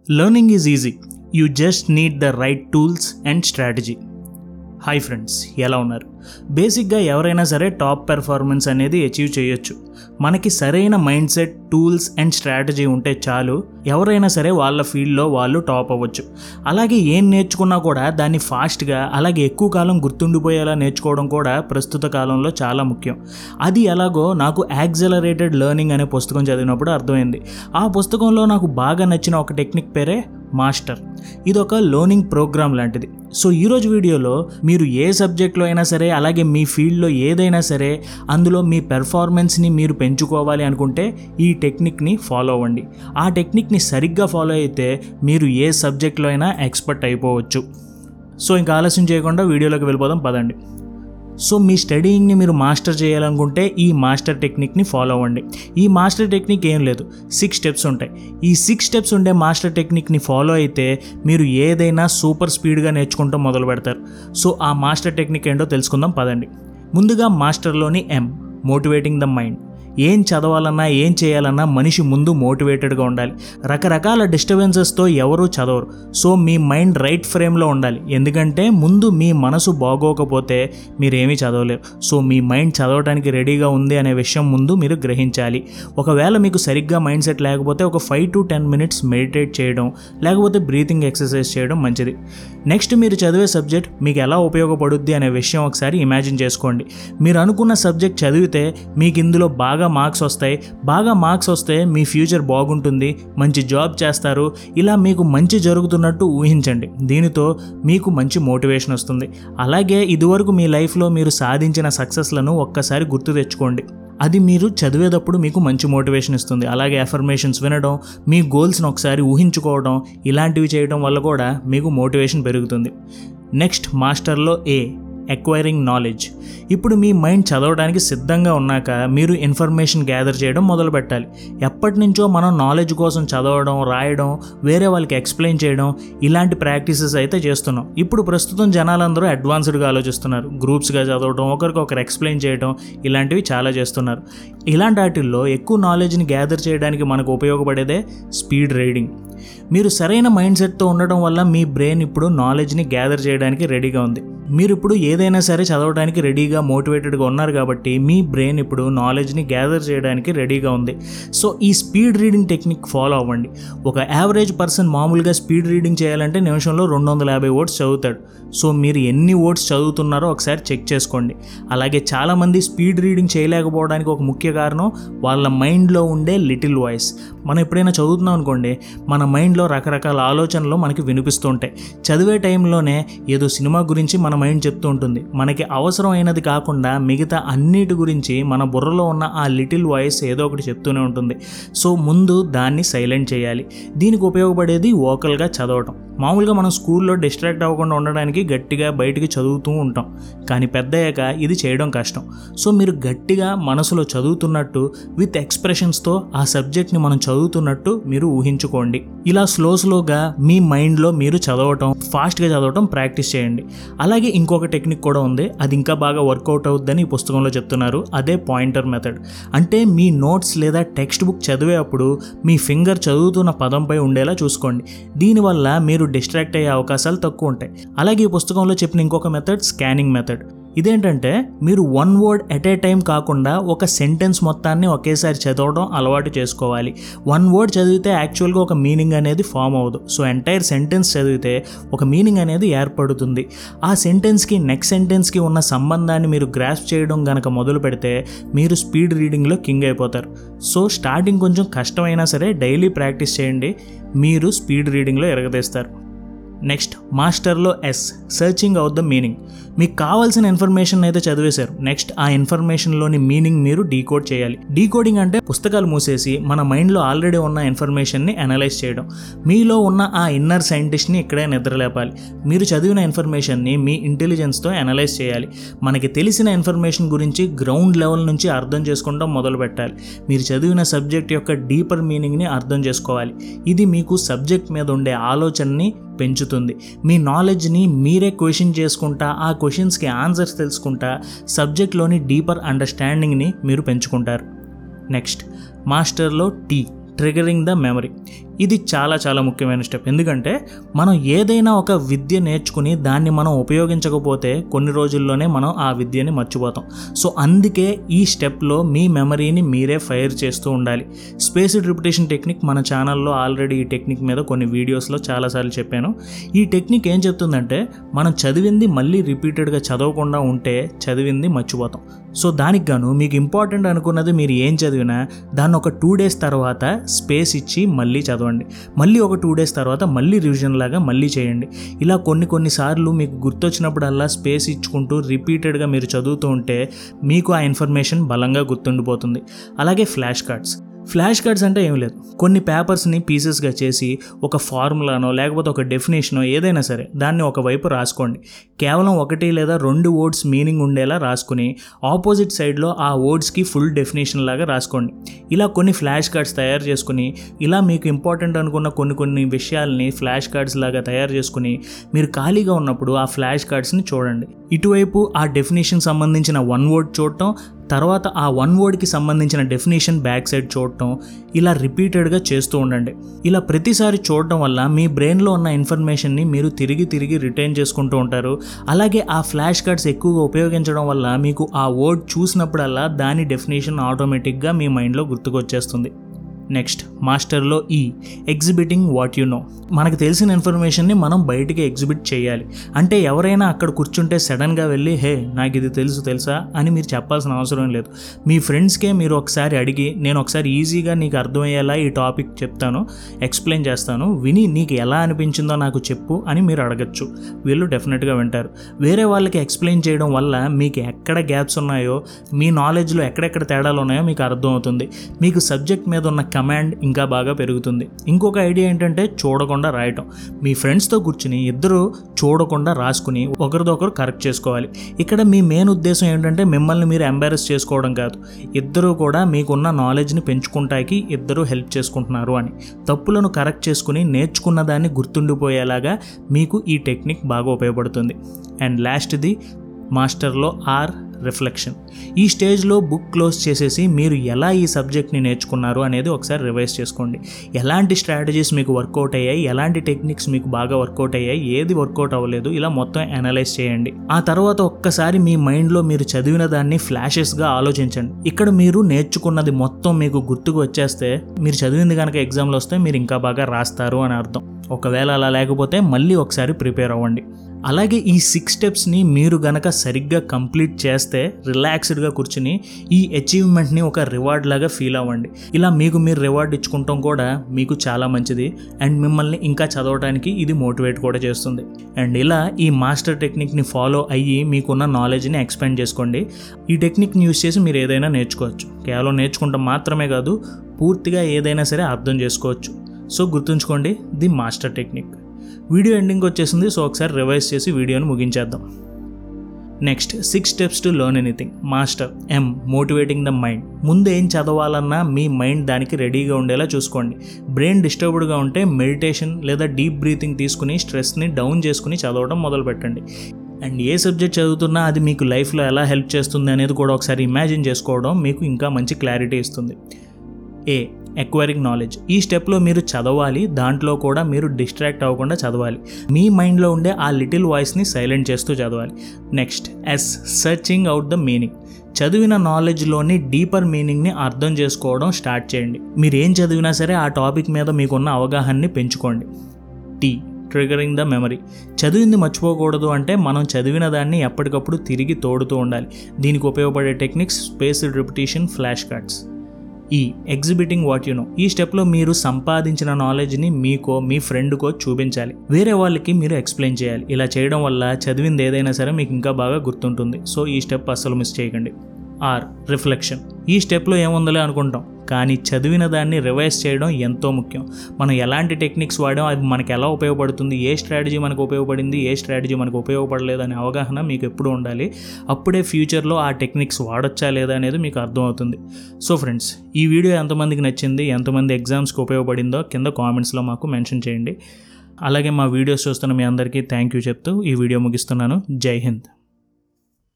learning is easy you just need the right tools and strategy hi friends ఎలా ఉన్నారు బేసిక్గా ఎవరైనా సరే టాప్ పెర్ఫార్మెన్స్ అనేది అచీవ్ చేయొచ్చు మనకి సరైన mind set tools and strategy ఉంటే చాలు ఎవరైనా సరే వాళ్ళ ఫీల్డ్లో వాళ్ళు టాప్ అవ్వచ్చు అలాగే ఏం నేర్చుకున్నా కూడా దాన్ని ఫాస్ట్గా అలాగే ఎక్కువ కాలం గుర్తుండిపోయేలా నేర్చుకోవడం కూడా ప్రస్తుత కాలంలో చాలా ముఖ్యం అది ఎలాగో నాకు యాక్సలరేటెడ్ లెర్నింగ్ అనే పుస్తకం చదివినప్పుడు అర్థమైంది ఆ పుస్తకంలో నాకు బాగా నచ్చిన ఒక టెక్నిక్ పేరే మాస్టర్ ఇది ఒక లర్నింగ్ ప్రోగ్రామ్ లాంటిది సో ఈరోజు వీడియోలో మీరు ఏ సబ్జెక్ట్లో అయినా సరే అలాగే మీ ఫీల్డ్లో ఏదైనా సరే అందులో మీ పెర్ఫార్మెన్స్ని మీరు పెంచుకోవాలి అనుకుంటే ఈ టెక్నిక్ని ఫాలో అవ్వండి ఆ టెక్నిక్ని సరిగ్గా ఫాలో అయితే మీరు ఏ సబ్జెక్ట్లో అయినా ఎక్స్పర్ట్ అయిపోవచ్చు సో ఇంకా ఆలస్యం చేయకుండా వీడియోలోకి వెళ్ళిపోదాం పదండి సో మీ స్టడీయింగ్ని మీరు మాస్టర్ చేయాలనుకుంటే ఈ మాస్టర్ టెక్నిక్ని ఫాలో అవ్వండి ఈ మాస్టర్ టెక్నిక్ ఏం లేదు సిక్స్ స్టెప్స్ ఉంటాయి ఈ సిక్స్ స్టెప్స్ ఉండే మాస్టర్ టెక్నిక్ని ఫాలో అయితే మీరు ఏదైనా సూపర్ స్పీడ్గా నేర్చుకుంటూ మొదలు పెడతారు సో ఆ మాస్టర్ టెక్నిక్ ఏంటో తెలుసుకుందాం పదండి ముందుగా మాస్టర్లోని ఎం మోటివేటింగ్ ద మైండ్ ఏం చదవాలన్నా ఏం చేయాలన్నా మనిషి ముందు మోటివేటెడ్గా ఉండాలి రకరకాల డిస్టర్బెన్సెస్తో ఎవరూ చదవరు సో మీ మైండ్ రైట్ ఫ్రేమ్లో ఉండాలి ఎందుకంటే ముందు మీ మనసు బాగోకపోతే మీరేమీ చదవలేరు సో మీ మైండ్ చదవడానికి రెడీగా ఉంది అనే విషయం ముందు మీరు గ్రహించాలి ఒకవేళ మీకు సరిగ్గా మైండ్ సెట్ లేకపోతే ఒక five to ten minutes meditate చేయడం లేకపోతే బ్రీతింగ్ ఎక్సర్సైజ్ చేయడం మంచిది నెక్స్ట్ మీరు చదివే సబ్జెక్ట్ మీకు ఎలా ఉపయోగపడుద్ది అనే విషయం ఒకసారి ఇమాజిన్ చేసుకోండి మీరు అనుకున్న సబ్జెక్ట్ చదివితే మీకు ఇందులో బాగా మార్క్స్ వస్తాయి బాగా మార్క్స్ వస్తే మీ ఫ్యూచర్ బాగుంటుంది మంచి జాబ్ చేస్తారు ఇలా మీకు మంచి జరుగుతున్నట్టు ఊహించండి దీనితో మీకు మంచి మోటివేషన్ వస్తుంది అలాగే ఇదివరకు మీ లైఫ్లో మీరు సాధించిన సక్సెస్లను ఒక్కసారి గుర్తు తెచ్చుకోండి అది మీరు చదివేటప్పుడు మీకు మంచి మోటివేషన్ ఇస్తుంది అలాగే అఫర్మేషన్స్ వినడం మీ గోల్స్ని ఒకసారి ఊహించుకోవడం ఇలాంటివి చేయడం వల్ల కూడా మీకు మోటివేషన్ పెరుగుతుంది నెక్స్ట్ మాస్టర్లో ఏ ఎక్వైరింగ్ నాలెడ్జ్ ఇప్పుడు మీ మైండ్ చదవడానికి సిద్ధంగా ఉన్నాక మీరు ఇన్ఫర్మేషన్ గ్యాదర్ చేయడం మొదలు పెట్టాలి ఎప్పటి నుంచో మనం నాలెడ్జ్ కోసం చదవడం రాయడం వేరే వాళ్ళకి ఎక్స్ప్లెయిన్ చేయడం ఇలాంటి ప్రాక్టీసెస్ అయితే చేస్తున్నాం ఇప్పుడు ప్రస్తుతం జనాలందరూ అడ్వాన్స్డ్గా ఆలోచిస్తున్నారు గ్రూప్స్గా చదవడం ఒకరికొకరు ఎక్స్ప్లెయిన్ చేయడం ఇలాంటివి చాలా చేస్తున్నారు ఇలాంటి వాటిల్లో ఎక్కువ నాలెడ్జ్ని గ్యాదర్ చేయడానికి మనకు ఉపయోగపడేదే స్పీడ్ రీడింగ్ మీరు సరైన మైండ్ సెట్తో ఉండడం వల్ల మీ బ్రెయిన్ ఇప్పుడు నాలెడ్జ్ని గ్యాదర్ చేయడానికి రెడీగా ఉంది మీరు ఇప్పుడు ఏదైనా సరే చదవడానికి రెడీగా మోటివేటెడ్గా ఉన్నారు కాబట్టి మీ బ్రెయిన్ ఇప్పుడు నాలెడ్జ్ని గ్యాదర్ చేయడానికి రెడీగా ఉంది సో ఈ స్పీడ్ రీడింగ్ టెక్నిక్ ఫాలో అవ్వండి ఒక యావరేజ్ పర్సన్ మామూలుగా స్పీడ్ రీడింగ్ చేయాలంటే నిమిషంలో రెండు వందల యాభై ఓట్స్ చదువుతాడు సో మీరు ఎన్ని ఓట్స్ చదువుతున్నారో ఒకసారి చెక్ చేసుకోండి అలాగే చాలామంది స్పీడ్ రీడింగ్ చేయలేకపోవడానికి ఒక ముఖ్య కారణం వాళ్ళ మైండ్లో ఉండే లిటిల్ వాయిస్ మనం ఎప్పుడైనా చదువుతున్నాం అనుకోండి మన మైండ్లో రకరకాల ఆలోచనలు మనకి వినిపిస్తూ ఉంటాయి చదివే టైంలోనే ఏదో సినిమా గురించి మన మైండ్ చెప్తూ ఉంటుంది మనకి అవసరమైనది కాకుండా మిగతా అన్నిటి గురించి మన బుర్రలో ఉన్న ఆ లిటిల్ వాయిస్ ఏదో ఒకటి చెప్తూనే ఉంటుంది సో ముందు దాన్ని సైలెంట్ చేయాలి దీనికి ఉపయోగపడేది వోకల్గా చదవటం మామూలుగా మనం స్కూల్లో డిస్ట్రాక్ట్ అవ్వకుండా ఉండడానికి గట్టిగా బయటికి చదువుతూ ఉంటాం కానీ పెద్దయ్యాక ఇది చేయడం కష్టం సో మీరు గట్టిగా మనసులో చదువుతున్నట్టు విత్ ఎక్స్ప్రెషన్స్తో ఆ సబ్జెక్ట్ని మనం చదువుతున్నట్టు మీరు ఊహించుకోండి ఇలా స్లో స్లోగా మీ మైండ్లో మీరు చదవటం ఫాస్ట్గా చదవటం ప్రాక్టీస్ చేయండి అలాగే ఇంకొక టెక్నిక్ కూడా ఉంది అది ఇంకా బాగా వర్కౌట్ అవుద్దని ఈ పుస్తకంలో చెప్తున్నారు అదే పాయింటర్ మెథడ్ అంటే మీ నోట్స్ లేదా టెక్స్ట్ బుక్ చదివేటప్పుడు మీ ఫింగర్ చదువుతున్న పదంపై ఉండేలా చూసుకోండి దీనివల్ల మీరు డిస్ట్రాక్ట్ అయ్యే అవకాశాలు తక్కువ ఉంటాయి అలాగే ఈ పుస్తకంలో చెప్పిన ఇంకొక మెథడ్ స్కానింగ్ మెథడ్ ఇదేంటంటే మీరు one word at a time కాకుండా ఒక సెంటెన్స్ మొత్తాన్ని ఒకేసారి చదవడం అలవాటు చేసుకోవాలి వన్ వర్డ్ చదివితే యాక్చువల్గా ఒక మీనింగ్ అనేది ఫామ్ అవ్వదు సో ఎంటైర్ సెంటెన్స్ చదివితే ఒక మీనింగ్ అనేది ఏర్పడుతుంది ఆ సెంటెన్స్కి నెక్స్ట్ సెంటెన్స్కి ఉన్న సంబంధాన్ని మీరు గ్రాస్ప్ చేయడం గనక మొదలు పెడితే మీరు స్పీడ్ రీడింగ్లో కింగ్ అయిపోతారు సో స్టార్టింగ్ కొంచెం కష్టమైనా సరే డైలీ ప్రాక్టీస్ చేయండి మీరు స్పీడ్ రీడింగ్లో ఎరగదీస్తారు నెక్స్ట్ మాస్టర్లో S searching out the meaning మీకు కావాల్సిన ఇన్ఫర్మేషన్ అయితే చదివేశారు నెక్స్ట్ ఆ ఇన్ఫర్మేషన్లోని మీనింగ్ మీరు డీకోడ్ చేయాలి డీకోడింగ్ అంటే పుస్తకాలు మూసేసి మన మైండ్లో ఆల్రెడీ ఉన్న ఇన్ఫర్మేషన్ని అనలైజ్ చేయడం మీలో ఉన్న ఆ ఇన్నర్ సైంటిస్ట్ని ఇక్కడే నిద్రలేపాలి మీరు చదివిన ఇన్ఫర్మేషన్ని మీ ఇంటెలిజెన్స్తో అనలైజ్ చేయాలి మనకి తెలిసిన ఇన్ఫర్మేషన్ గురించి గ్రౌండ్ లెవెల్ నుంచి అర్థం చేసుకోవడం మొదలు పెట్టాలి మీరు చదివిన సబ్జెక్ట్ యొక్క డీపర్ మీనింగ్ని అర్థం చేసుకోవాలి ఇది మీకు సబ్జెక్ట్ మీద ఉండే ఆలోచనని పెంచుతుంది మీ నాలెడ్జ్ని మీరే క్వశ్చన్ చేసుకుంటా ఆ క్వశ్చన్స్కి ఆన్సర్స్ తెలుసుకుంటా సబ్జెక్ట్లోని డీపర్ అండర్స్టాండింగ్ని మీరు పెంచుకుంటారు నెక్స్ట్ మాస్టర్లో టీ ట్రిగరింగ్ ద మెమరీ ఇది చాలా చాలా ముఖ్యమైన స్టెప్ ఎందుకంటే మనం ఏదైనా ఒక విద్య నేర్చుకుని దాన్ని మనం ఉపయోగించకపోతే కొన్ని రోజుల్లోనే మనం ఆ విద్యని మర్చిపోతాం సో అందుకే ఈ స్టెప్లో మీ మెమరీని మీరే ఫైర్ చేస్తూ ఉండాలి స్పేస్డ్ రిపిటేషన్ టెక్నిక్ మన ఛానల్లో ఆల్రెడీ ఈ టెక్నిక్ మీద కొన్ని వీడియోస్లో చాలాసార్లు చెప్పాను ఈ టెక్నిక్ ఏం చెప్తుందంటే మనం చదివింది మళ్ళీ రిపీటెడ్గా చదవకుండా ఉంటే చదివింది మర్చిపోతాం సో దానికి గాను మీకు ఇంపార్టెంట్ అనుకున్నది మీరు ఏం చదివినా దాన్ని ఒక టూ డేస్ తర్వాత స్పేస్ ఇచ్చి మళ్ళీ చదవండి మళ్ళీ ఒక టూ డేస్ తర్వాత మళ్ళీ రివిజన్ లాగా మళ్ళీ చేయండి ఇలా కొన్ని కొన్నిసార్లు మీకు గుర్తొచ్చినప్పుడల్లా స్పేస్ ఇచ్చుకుంటూ రిపీటెడ్గా మీరు చదువుతూ ఉంటే మీకు ఆ ఇన్ఫర్మేషన్ బలంగా గుర్తుండిపోతుంది అలాగే ఫ్లాష్ కార్డ్స్ ఫ్లాష్ కార్డ్స్ అంటే ఏం లేదు కొన్ని పేపర్స్ని పీసెస్గా చేసి ఒక ఫార్ములానో లేకపోతే ఒక డెఫినేషనో ఏదైనా సరే దాన్ని ఒకవైపు రాసుకోండి కేవలం ఒకటి లేదా రెండు వర్డ్స్ మీనింగ్ ఉండేలా రాసుకుని ఆపోజిట్ సైడ్లో ఆ వర్డ్స్కి ఫుల్ డెఫినేషన్ లాగా రాసుకోండి ఇలా కొన్ని ఫ్లాష్ కార్డ్స్ తయారు చేసుకుని ఇలా మీకు ఇంపార్టెంట్ అనుకున్న కొన్ని కొన్ని విషయాల్ని ఫ్లాష్ కార్డ్స్ లాగా తయారు చేసుకుని మీరు ఖాళీగా ఉన్నప్పుడు ఆ ఫ్లాష్ కార్డ్స్ని చూడండి ఇటువైపు ఆ డెఫినేషన్ సంబంధించిన వన్ వర్డ్ చూడటం తర్వాత ఆ వన్ వర్డ్కి సంబంధించిన డెఫినేషన్ బ్యాక్ సైడ్ చూడటం ఇలా రిపీటెడ్గా చేస్తూ ఉండండి ఇలా ప్రతిసారి చూడటం వల్ల మీ బ్రెయిన్లో ఉన్న ఇన్ఫర్మేషన్ని మీరు తిరిగి తిరిగి రిటైన్ చేసుకుంటూ ఉంటారు అలాగే ఆ ఫ్లాష్ కార్డ్స్ ఎక్కువగా ఉపయోగించడం వల్ల మీకు ఆ వర్డ్ చూసినప్పుడల్లా దాని డెఫినేషన్ ఆటోమేటిక్గా మీ మైండ్లో గుర్తుకొచ్చేస్తుంది నెక్స్ట్ మాస్టర్లో ఈ ఎగ్జిబిటింగ్ వాట్ యు నో మనకు తెలిసిన ఇన్ఫర్మేషన్ని మనం బయటికి ఎగ్జిబిట్ చేయాలి అంటే ఎవరైనా అక్కడ కూర్చుంటే సడన్గా వెళ్ళి హే నాకు ఇది తెలుసు తెలుసా అని మీరు చెప్పాల్సిన అవసరం లేదు మీ ఫ్రెండ్స్కే మీరు ఒకసారి అడిగి నేను ఒకసారి ఈజీగా నీకు అర్థమయ్యేలా ఈ టాపిక్ చెప్తాను ఎక్స్ప్లెయిన్ చేస్తాను విని నీకు ఎలా అనిపించిందో నాకు చెప్పు అని మీరు అడగచ్చు వీళ్ళు డెఫినెట్గా వింటారు వేరే వాళ్ళకి ఎక్స్ప్లెయిన్ చేయడం వల్ల మీకు ఎక్కడ గ్యాప్స్ ఉన్నాయో మీ నాలెడ్జ్లో ఎక్కడెక్కడ తేడాలు ఉన్నాయో మీకు అర్థమవుతుంది మీకు సబ్జెక్ట్ మీద ఉన్న కమాండ్ ఇంకా బాగా పెరుగుతుంది ఇంకొక ఐడియా ఏంటంటే చూడకుండా రాయటం మీ ఫ్రెండ్స్తో కూర్చుని ఇద్దరు చూడకుండా రాసుకుని ఒకరిదొకరు కరెక్ట్ చేసుకోవాలి ఇక్కడ మీ మెయిన్ ఉద్దేశం ఏంటంటే మిమ్మల్ని మీరు ఎంబారెస్ చేసుకోవడం కాదు ఇద్దరు కూడా మీకున్న నాలెడ్జ్ని పెంచుకుంటాకి ఇద్దరు హెల్ప్ చేసుకుంటున్నారు అని తప్పులను కరెక్ట్ చేసుకుని నేర్చుకున్న దాన్ని గుర్తుండిపోయేలాగా మీకు ఈ టెక్నిక్ బాగా ఉపయోగపడుతుంది అండ్ లాస్ట్ది మాస్టర్లో ఆర్ రిఫ్లెక్షన్ ఈ స్టేజ్లో బుక్ క్లోజ్ చేసేసి మీరు ఎలా ఈ సబ్జెక్ట్ని నేర్చుకున్నారు అనేది ఒకసారి రివైజ్ చేసుకోండి ఎలాంటి స్ట్రాటజీస్ మీకు వర్కౌట్ అయ్యాయి ఎలాంటి టెక్నిక్స్ మీకు బాగా వర్కౌట్ అయ్యాయి ఏది వర్కౌట్ అవ్వలేదు ఇలా మొత్తం అనలైజ్ చేయండి ఆ తర్వాత ఒక్కసారి మీ మైండ్లో మీరు చదివిన దాన్ని ఫ్లాషెస్గా ఆలోచించండి ఇక్కడ మీరు నేర్చుకున్నది మొత్తం మీకు గుర్తుకు వచ్చేస్తే మీరు చదివింది కనుక ఎగ్జామ్లో వస్తే మీరు ఇంకా బాగా రాస్తారు అని అర్థం ఒకవేళ అలా లేకపోతే మళ్ళీ ఒకసారి ప్రిపేర్ అవ్వండి అలాగే ఈ సిక్స్ స్టెప్స్ని మీరు గనక సరిగ్గా కంప్లీట్ చేస్తే రిలాక్స్డ్గా కూర్చుని ఈ అచీవ్మెంట్ని ఒక రివార్డ్ లాగా ఫీల్ అవ్వండి ఇలా మీకు మీరు రివార్డ్ ఇచ్చుకుంటాం కూడా మీకు చాలా మంచిది అండ్ మిమ్మల్ని ఇంకా చదవడానికి ఇది మోటివేట్ కూడా చేస్తుంది అండ్ ఇలా ఈ మాస్టర్ టెక్నిక్ని ఫాలో అయ్యి మీకున్న నాలెడ్జ్ని ఎక్స్పెండ్ చేసుకోండి ఈ టెక్నిక్ని యూస్ చేసి మీరు ఏదైనా నేర్చుకోవచ్చు కేవలం నేర్చుకుంటాం మాత్రమే కాదు పూర్తిగా ఏదైనా సరే అర్థం చేసుకోవచ్చు సో గుర్తుంచుకోండి the master technique video ending వచ్చేసింది సో ఒకసారి రివైజ్ చేసి వీడియోని ముగించేద్దాం next six steps to learn anything master M motivating the mind ముందు ఏం చదవాలన్నా మీ మైండ్ దానికి రెడీగా ఉండేలా చూసుకోండి బ్రెయిన్ డిస్టర్బ్డ్గా ఉంటే మెడిటేషన్ లేదా డీప్ బ్రీతింగ్ తీసుకుని స్ట్రెస్ని డౌన్ చేసుకుని చదవడం మొదలు పెట్టండి అండ్ ఏ సబ్జెక్ట్ చదువుతున్నా అది మీకు లైఫ్లో ఎలా హెల్ప్ చేస్తుంది అనేది కూడా ఒకసారి ఇమాజిన్ చేసుకోవడం మీకు ఇంకా మంచి క్లారిటీ ఇస్తుంది ఏ ఎక్వైరింగ్ నాలెడ్జ్ ఈ స్టెప్లో మీరు చదవాలి దాంట్లో కూడా మీరు డిస్ట్రాక్ట్ అవ్వకుండా చదవాలి మీ మైండ్లో ఉండే ఆ లిటిల్ వాయిస్ని సైలెంట్ చేస్తూ చదవాలి next S searching out the meaning చదివిన నాలెడ్జ్లోని డీపర్ మీనింగ్ని అర్థం చేసుకోవడం స్టార్ట్ చేయండి మీరు ఏం చదివినా సరే ఆ టాపిక్ మీద మీకున్న అవగాహనని పెంచుకోండి టీ ట్రిగరింగ్ ద మెమరీ చదివింది మర్చిపోకూడదు అంటే మనం చదివిన దాన్ని ఎప్పటికప్పుడు తిరిగి తోడుతూ ఉండాలి దీనికి ఉపయోగపడే techniques spaced repetition flash cards E exhibiting what you know ఈ స్టెప్లో మీరు సంపాదించిన నాలెడ్జ్ని మీకో మీ ఫ్రెండ్కో చూపించాలి వేరే వాళ్ళకి మీరు ఎక్స్ప్లెయిన్ చేయాలి ఇలా చేయడం వల్ల చదివింది ఏదైనా సరే మీకు ఇంకా బాగా గుర్తుంటుంది సో ఈ స్టెప్ అస్సలు మిస్ చేయకండి ఆర్ రిఫ్లెక్షన్ ఈ స్టెప్లో ఏముందలే అనుకుంటాం కానీ చదివిన దాన్ని రివైజ్ చేయడం ఎంతో ముఖ్యం మనం ఎలాంటి టెక్నిక్స్ వాడాం అది మనకి ఎలా ఉపయోగపడుతుంది ఏ స్ట్రాటజీ మనకు ఉపయోగపడింది ఏ స్ట్రాటజీ మనకు ఉపయోగపడలేదు అనే అవగాహన మీకు ఎప్పుడూ ఉండాలి అప్పుడే ఫ్యూచర్లో ఆ టెక్నిక్స్ వాడొచ్చా లేదా అనేది మీకు అర్థమవుతుంది సో ఫ్రెండ్స్ ఈ వీడియో ఎంతమందికి నచ్చింది ఎంతమంది ఎగ్జామ్స్కి ఉపయోగపడిందో కింద కామెంట్స్లో మాకు మెన్షన్ చేయండి అలాగే మా వీడియోస్ చూస్తున్న మీ అందరికీ థ్యాంక్ యూ చెప్తూ ఈ వీడియో ముగిస్తున్నాను జై హింద్